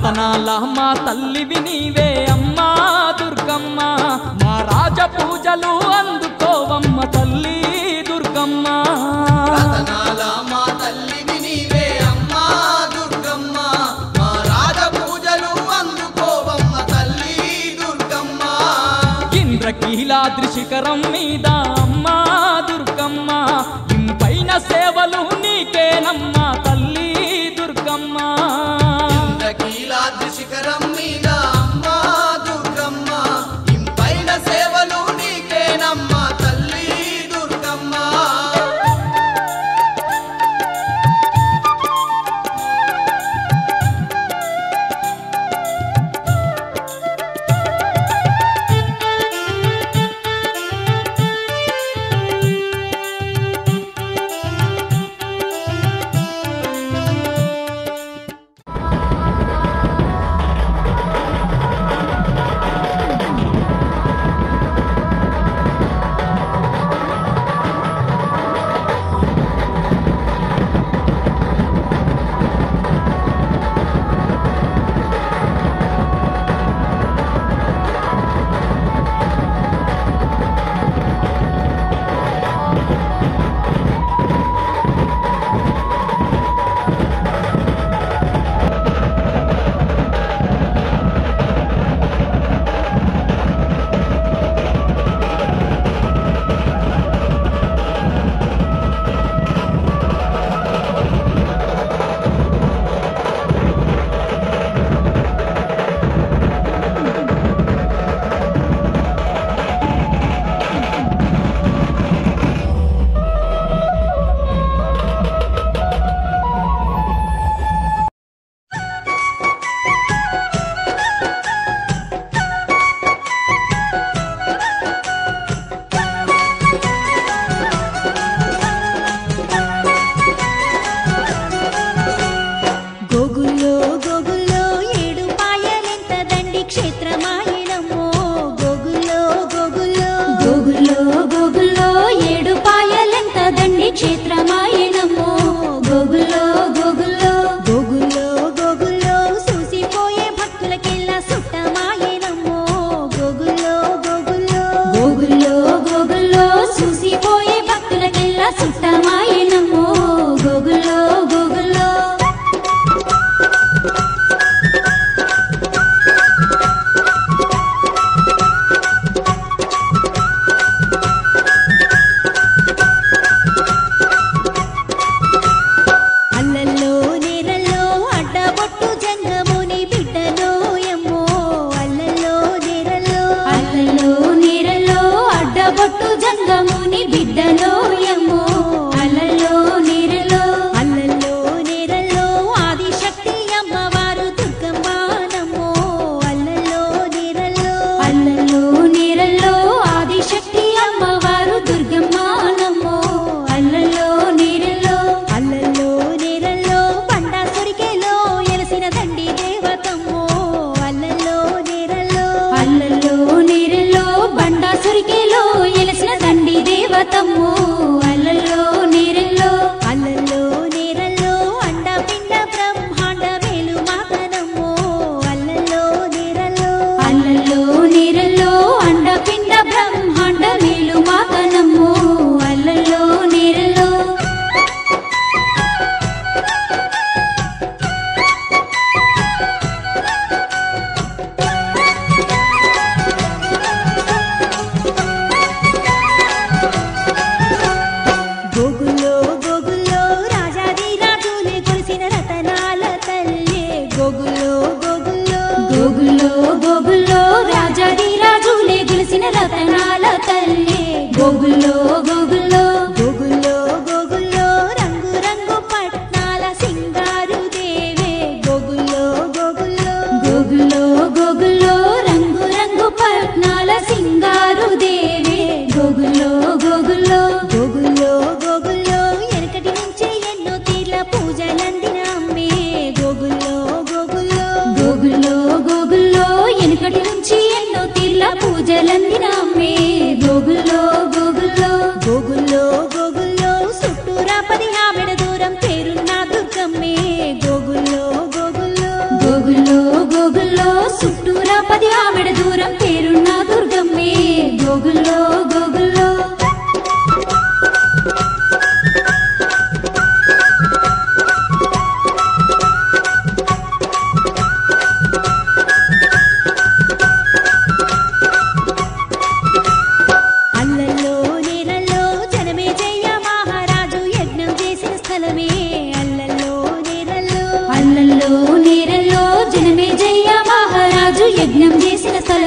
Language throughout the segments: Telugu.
రతనాల మా తల్లివి నీవే అమ్మా దుర్గమ్మ మా రాజ పూజలు అందుకోవమ్మ తల్లి దుర్గమ్మ రతనాల మా తల్లివి నీవే అమ్మా దుర్గమ్మ మా రాజ పూజలు అందుకోవమ్మ తల్లి దుర్గమ్మ ఇంద్రకీలాద్రి శిఖరం మీద అమ్మా దుర్గమ్మ ఇంపైన సేవలు నీకేనమ్మా తల్లి దుర్గమ్మ ఇంద్రకీలాద్రి శిఖరం మీద అమ్మా దుర్గమ్మ ఇంపైన సేవలు నీకేనమ్మా తల్లి దుర్గమ్మ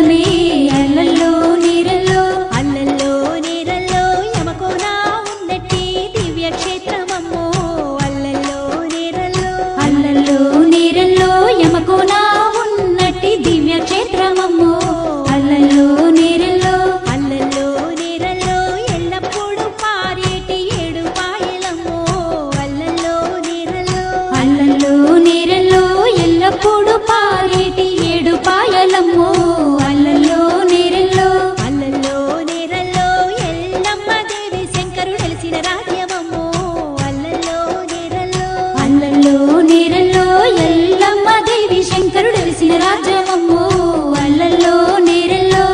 సంబరమే అల్లల్లో నీరల్లో అల్లల్లో నీరల్లో యమకోన ఉన్నట్టి దివ్య క్షేత్రమమ్మో అల్లల్లో నీరల్లో అల్లల్లో నీరల్లో యమకోన ఉన్నట్టి దివ్య క్షేత్రమమ్మో అల్లల్లో నీరల్లో అల్లల్లో నీరల్లో ఎల్లప్పుడూ పారేటి ఏడు పాయలమ్మో అల్లల్లో నీరల్లో అల్లల్లో నీరల్లో ఎల్లప్పుడూ పారేటి ఏడు పాయలమ్మో అల్లల్లో నీరల్లో అల్లల్లో నీరల్లో ఎల్లమ్మ దేవి శంకరుడు తెలిసిన రాజ్యమమ్మో అల్లల్లో నీరల్లో అల్లల్లో నీరల్లో ఎల్లమ్మ దేవి శంకరుడు తెలిసిన రాజ్యమమ్మో అల్లల్లో నీరల్లో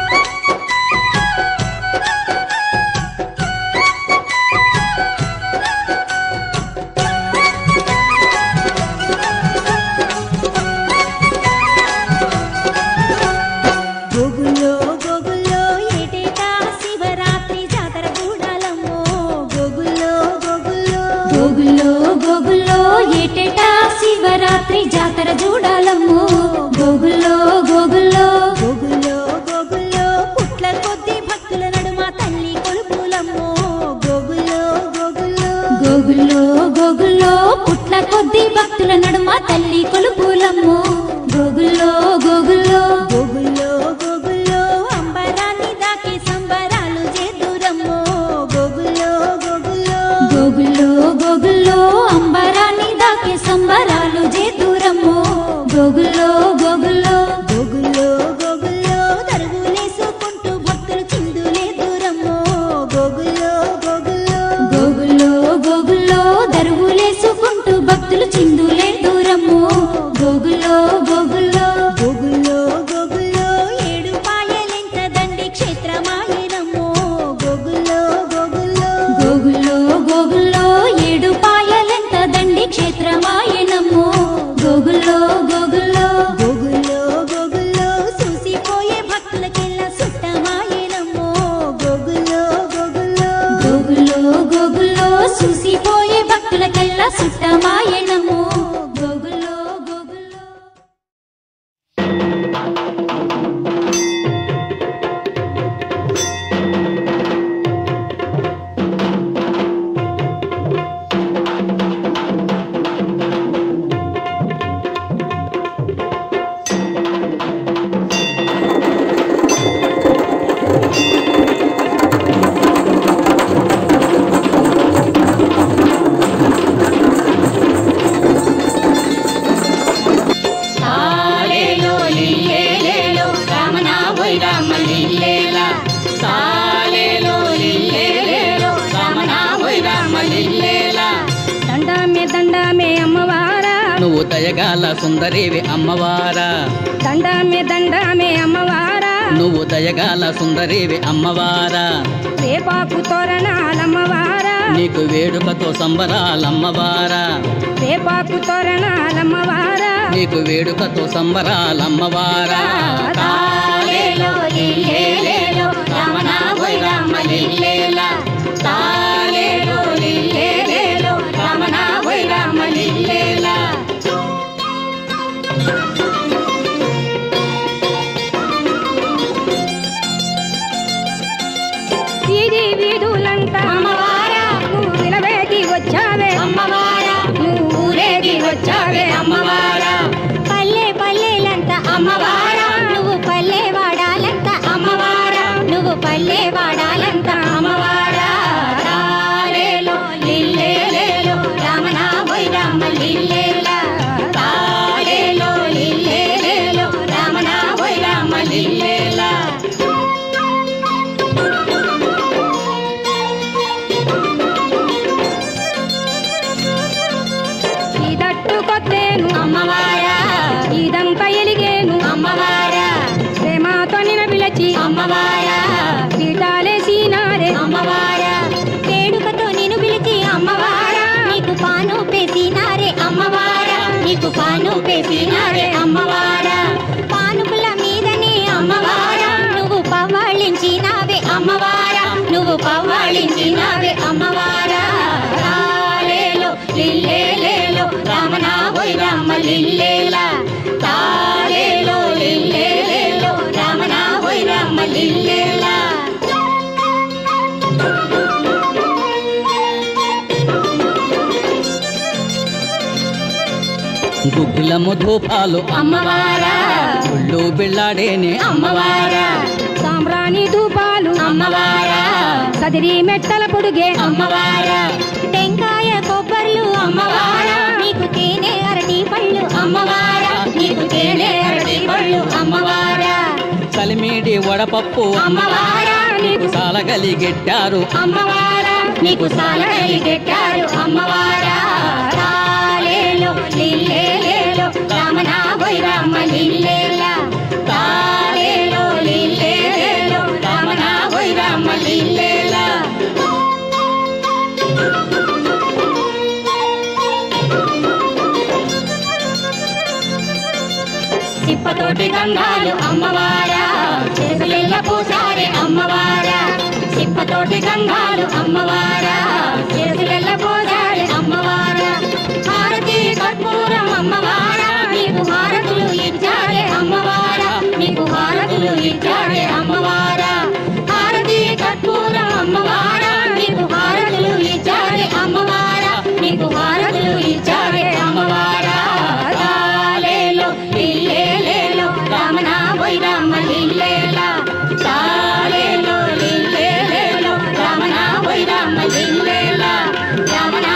గోగుల్లో గోగుల్లో ఏటేటా శివరాత్రి జాతర కూడాలమ్మో గోగుల్లో గోగుల్లో గోగుల్లో గోగుల్లో ఏటేటా శివరాత్రి జాతర చూడాలమ్మో గోగుల్లో గోగుల్లో గోగుల్లో గోగుల్లో పుట్ల కొద్ది భక్తుల నడుమ తల్లి కొలుపులమ్మో గోగుల్లో గోగుల్లో గోగుల్లో గోగుల్లో పుట్ల కొద్ది భక్తుల నడుమ తల్లి కొలుపులమ్మో గోగుల్లో గోగుల్లో గోగుల్లో గోగుల్లో అంబరాన్ని దాకి సంబరాలు చేదురమ్మో గోగుల్లో గోగుల్లో గోగుల్లో గోగుల్లో అంబరాన్ని దాకి సంబరాలు చేదురమ్మో గోగుల్లో గోగుల్లో గోగుల్లో గోగుల్లో తరుగులేసుకుంటూ భక్తులు చిందులే దూరమ్మో గోగుల్లో గోగుల్లో గోగుల్లో గోగుల్లో దరువులేసుకుంటూ భక్తులు చిందులే దూరమ్మో గోగుల్లో గోగుల్లో గోగుల్లో గోగుల్లో ఏడు పాయలెంత దండి క్షేత్రమాయనమ్మో గోగుల్లో గోగుల్లో గోగుల్లో గోగుల్లో ఏడు పాయలెంత దండి క్షేత్రమాయనమ్మో గోగుల్లో గోగుల్లో గోగుల్లో గోగుల్లో చూసిపోయే భక్తులకెల్లా సుట్టమాయనమ్మో గోగుల్లో గోగుల్లో గోగుల్లో గోగుల్లో చూసిపోయే భక్తులకెల్లా సుట్టమాయనమ్మో గోగుల్లో గోగుల్లో తాలేలో లిల్లేలేలో రమణ ఓయ్ రామ లిల్లేలా తాలేలో లిల్లేలేలో రమణ ఓయ్ రామ లిల్లేలా దండమే దండమే అమ్మవారా నువ్వు దయగాల సుందరివి అమ్మవారా దండమే దండమే అమ్మవారా నువ్వు దయగాల సుందరివి అమ్మవారా రేపాకు తోరణాలమ్మవారా నీకు వేడుకతో సంబరాలమ్మవారా రేపాకు తోరణాలమ్మవారా నీకు వేడుకతో సంబరాలమ్మవారా తాలేలో లిల్లేలేలో రమణ ఓయ్ రామ లిల్లేలా తాలేలో లిల్లేలేలో రమణ ఓయ్ రామ లిల్లేలా ఇది వీధులంతా అమ్మవారా నువ్వు నిలవేగి వచ్చావే అమ్మవారా నువ్వు ఊరేగి వచ్చావే అమ్మవారా పల్లె పల్లెలంతా అమ్మవారా నువ్వు పల్లె వాడాలంతా అమ్మవారా నువ్వు పల్లె వాడాలంతా అమ్మవారా తాలేలో లిల్లేలేలో రమణ ఓయ్ రామ లిల్లేలా తాలేలో లిల్లేలేలో రమణ ఓయ్ రామ లిల్లేలా ఈ దట్టు కొత్తేను అమ్మవారా ఇదంతా ఎలిగేను అమ్మవారా ప్రేమతో నిన పిలచి అమ్మవారా పీఠాలేసినారే అమ్మవారా వేడుకతో నేను పిలిచి అమ్మవారా నీకు పాను పేసినారే అమ్మవారా నీకు పాను పేసినారే అమ్మవారా పానుపుల మీదనే అమ్మవారా నువ్వు పవ్వాళించినావే అమ్మవారా నువ్వు పవ్వాళించినావే అమ్మవారా తాలేలో లిల్లేలేలో రమణ ఓయ్ రామ లిల్లేలా తాలేలో లిల్లేలేలో రమణ గుగ్గులము ధూపాలు అమ్మవారా ఒళ్ళు బిళ్ళాడేనే అమ్మవారా సాంబ్రాణి ధూపాలు అమ్మవారా సదిరి మెట్టల పొడుగే అమ్మవారా టెంకాయ కొబ్బర్లు అమ్మవారా నీకు తేనె అరటి పళ్ళు అమ్మవారా నీకు తేనె అరటి పళ్ళు అమ్మవారా కలిమిడి వడపప్పు అమ్మవారా నీకు సాలగలిగెట్టారు అమ్మవారా నీకు సాలగలి పెట్టారు అమ్మవారా తాలేలో లిల్లేలో రామనా పోయి రామ లిల్లేలా తాలేలో లిల్లేలో రామనా పోయి రామ లిల్లేలా సిప్పతోటి గంగాలు అమ్మవారా చేతులెల్ల పూసారే అమ్మవారా సిప్పతోటి గంగాలు అమ్మవారా చేతులెల్ల పూసారే అమ్మవారా హారతి కర్పూరం అమ్మవారా నీకు హారతులు ఇచ్చారే అమ్మవారా నీకు హారతులు ఇచ్చారే అమ్మవారా హారతి కర్పూరం అమ్మవారా నీకు హారతులు ఇచ్చారే అమ్మవారా నీకు హారతులు ఇచ్చారే అమ్మవారా తాలేలో లిల్లేలేలో రామనా పోయి రామ లిల్లేలా తాలేలో లిల్లేలేలో రామనా పోయి రామ లిల్లేలా రామనా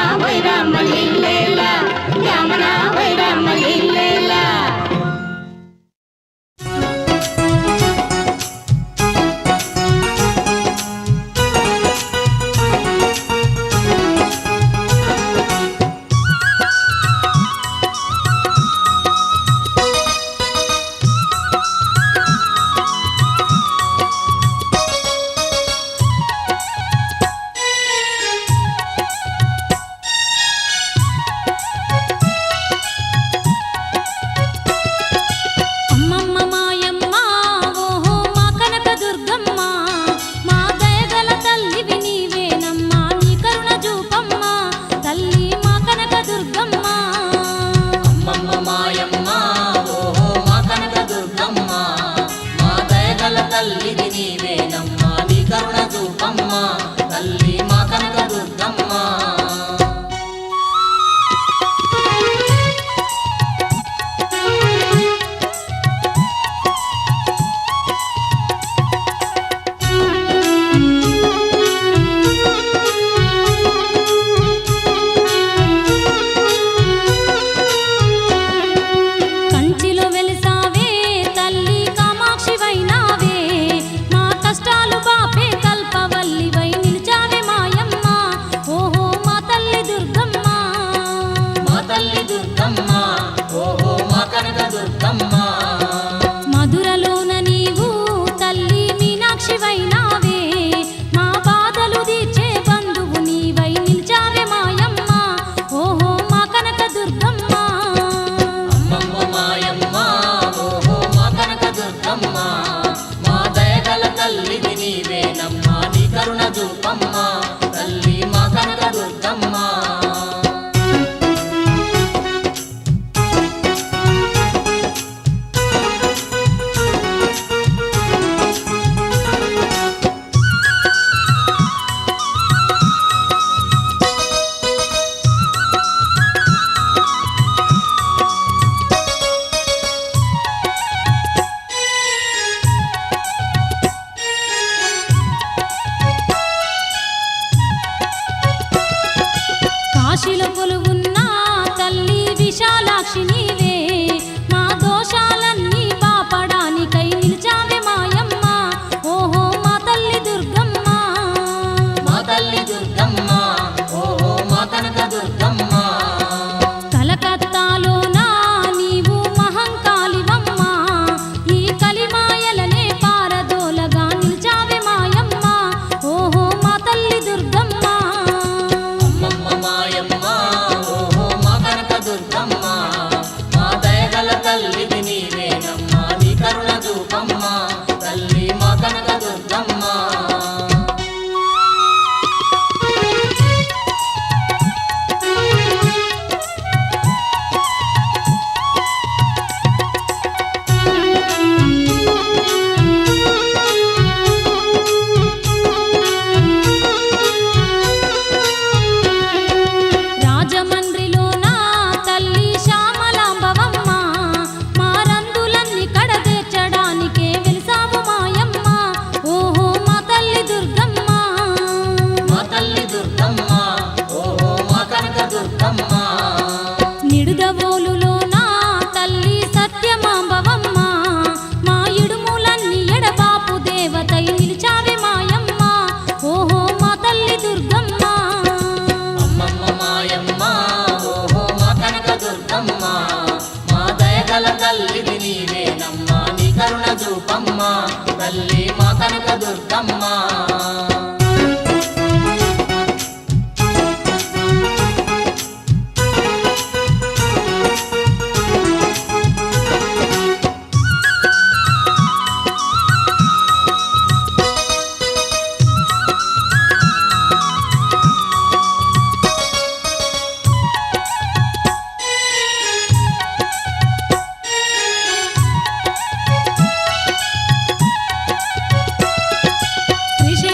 నిడుదవోలులో నా తల్లి సత్యమాంబవమ్మ మా ఇడుములన్నీ ఎడబాపు దేవతై నిలిచావి మాయమ్మ ఓహో మా తల్లి దుర్గమ్మ అమ్మమ్మ మాయమ్మ ఓహో మా కనక దుర్గమ్మ మా దయగల తల్లిది నీవేనమ్మా నీ కరుణ చూపమ్మ తల్లి మా కనక దుర్గమ్మ శ్రీశైలం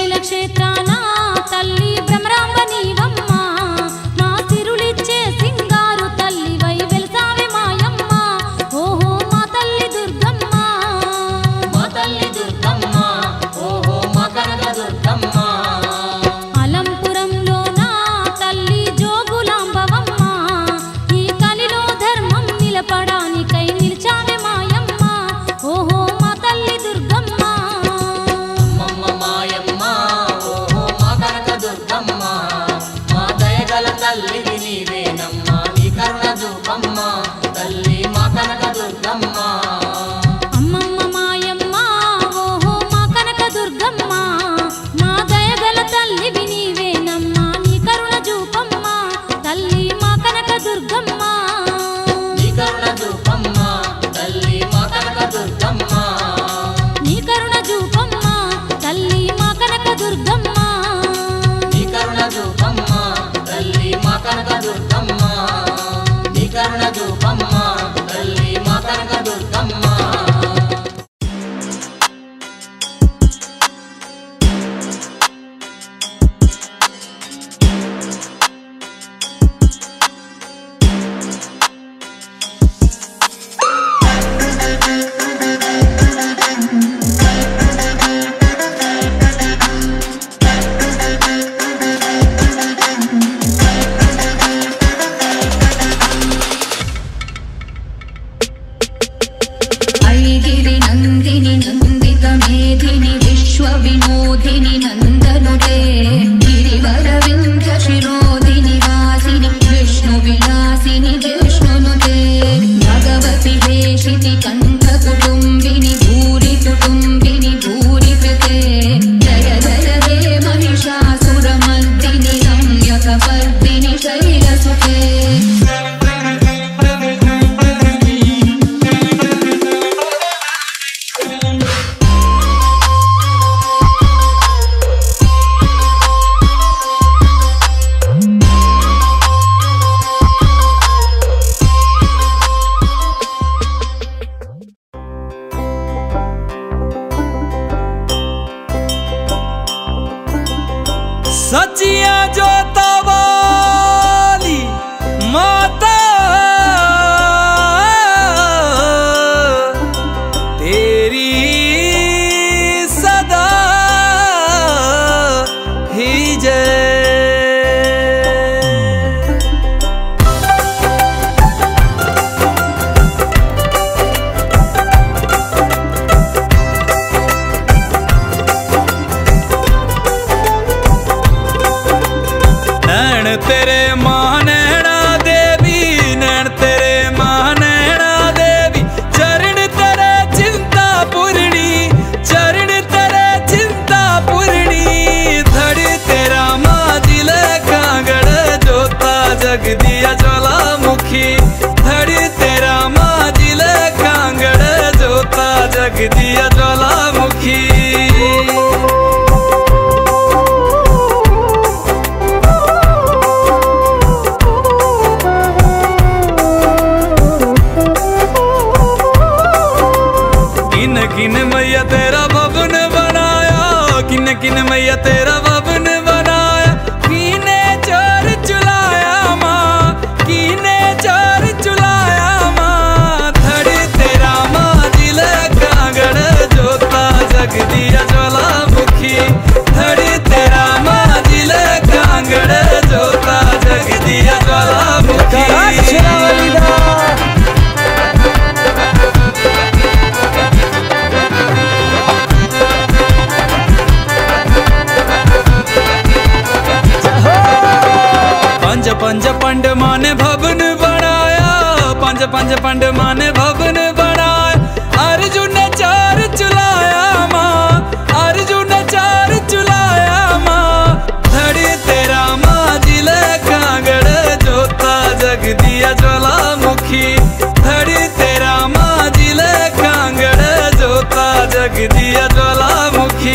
पंज पंज पंड माने भवन बनाए अर्जुन ने चार चुलाया माँ अर्जुन ने चार चुलाया माँ धड़ी तेरा माँ जिले कांगड़ जोता जग दिया ज्वालामुखी धड़ी तेरा माँ जिले कांगड़ जोता जग दिया ज्वालामुखी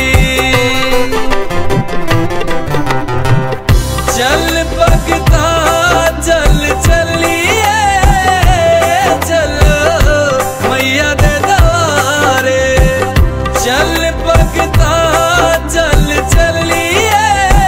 चल पकता चल चलिए चलो मैया दे दवारे चल पकता चल चलिए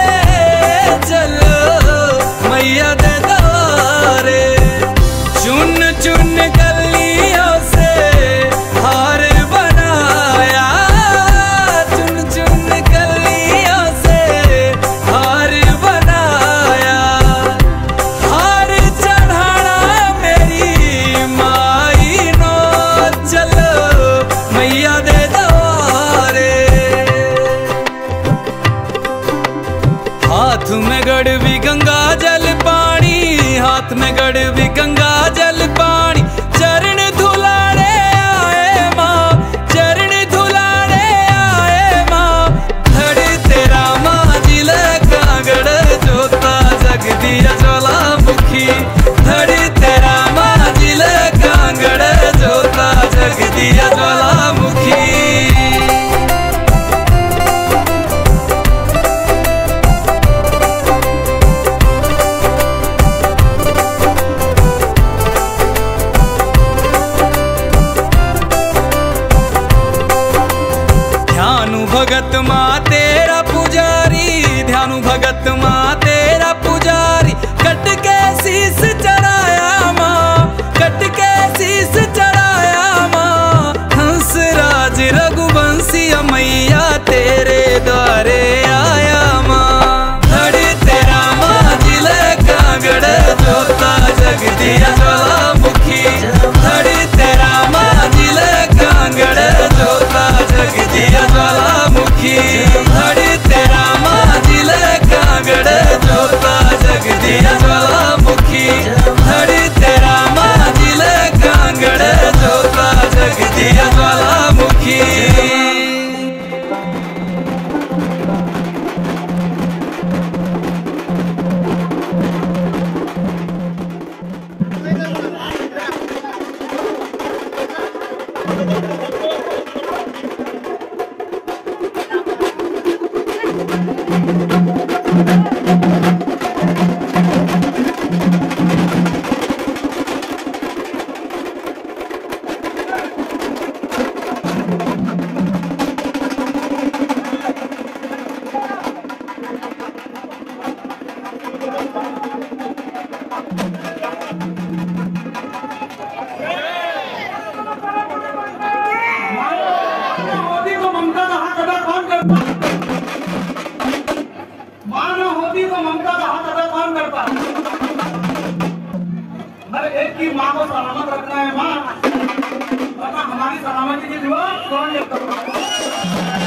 चलो मैया दे दवारे चुन चुन गलियों से हार बनाया चुन चुन गलियों से हार बनाया हार चढ़ाना मेरी माई नो चलो मैया दे दवारे हाथ में गड़वी गंगा जल पानी हाथ में गड़वी गंगा जल पानी चरण धुलाने आए माँ चरण धुलाने आए माँ धड़ तेरा माँ जिले कांगड़ जोता जग दिया ज्वालामुखी धड़ तेरा माँ जिले कांगड़ जोता जग दिया ज्वालामुखी ध्यानु भगत माँ तेरा पुजारी ध्यानु भगत माँ तेरा पुजारी कट के शीस चढ़ाया माँ कट के शीस चढ़ाया माँ हंस राज रघुवंशी मैया तेरे द्वारे आया माँ धड़ी तेरा माँ जिले कांगड़ जोता जग दिया ज्वालामुखी धड़ी तेरा माँ जिले कांगड़ जोता जग दिया ज्वालामुखी धड़ी तेरा माँ जिले कांगड़ जोता जग दिया ज्वालामुखी धड़ी तेरा माँ जिले कांगड़ जोता जग दिया ज्वालामुखी होती तो ममता का हाथ अदा कौन करता माँ न होती तो ममता का हाथ अदा कौन करता हर एक की माँ को सलामत रखना है माँ वरना हमारी सलामती की दुआ कौन लेता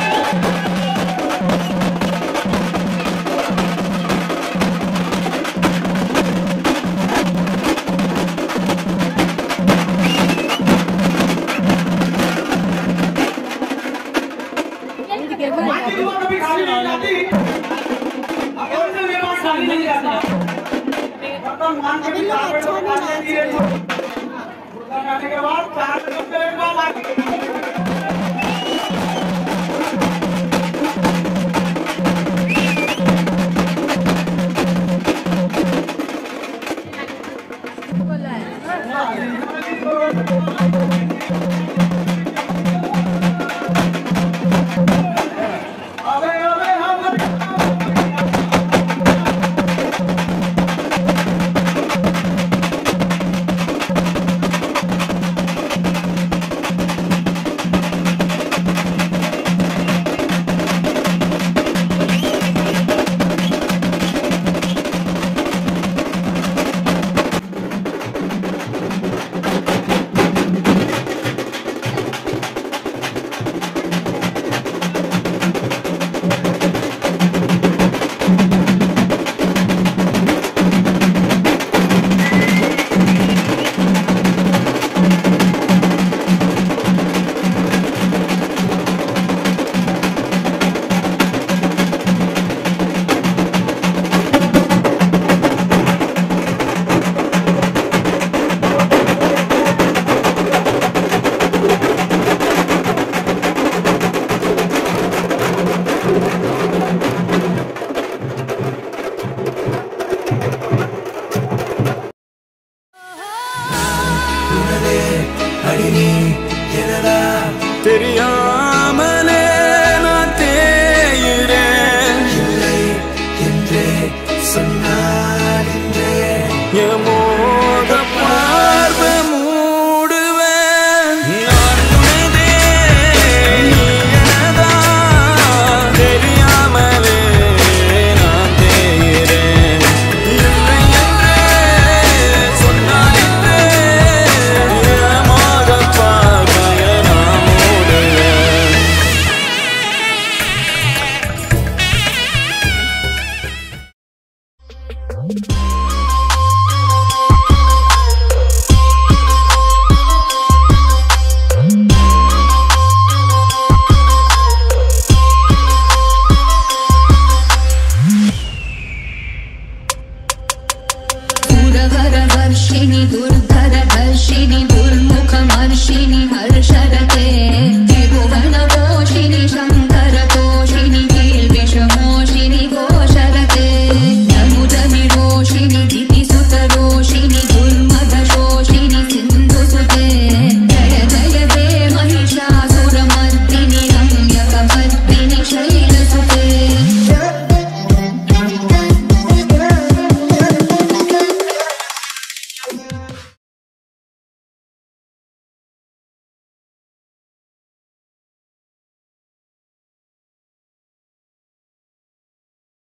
माँ की दुआ कभी खाली नहीं जाती अगर से मेरा खाली नहीं जाता बर्तन मान के भी कारपेट को उठा देती है उठा जाने के बाद चार कदम पे एक बार आके अबे अबे हम ¡Vamos! वरवर्षिणि दुर्धरधर्षिणि दुर्मुखमर्षिणि हर्षरत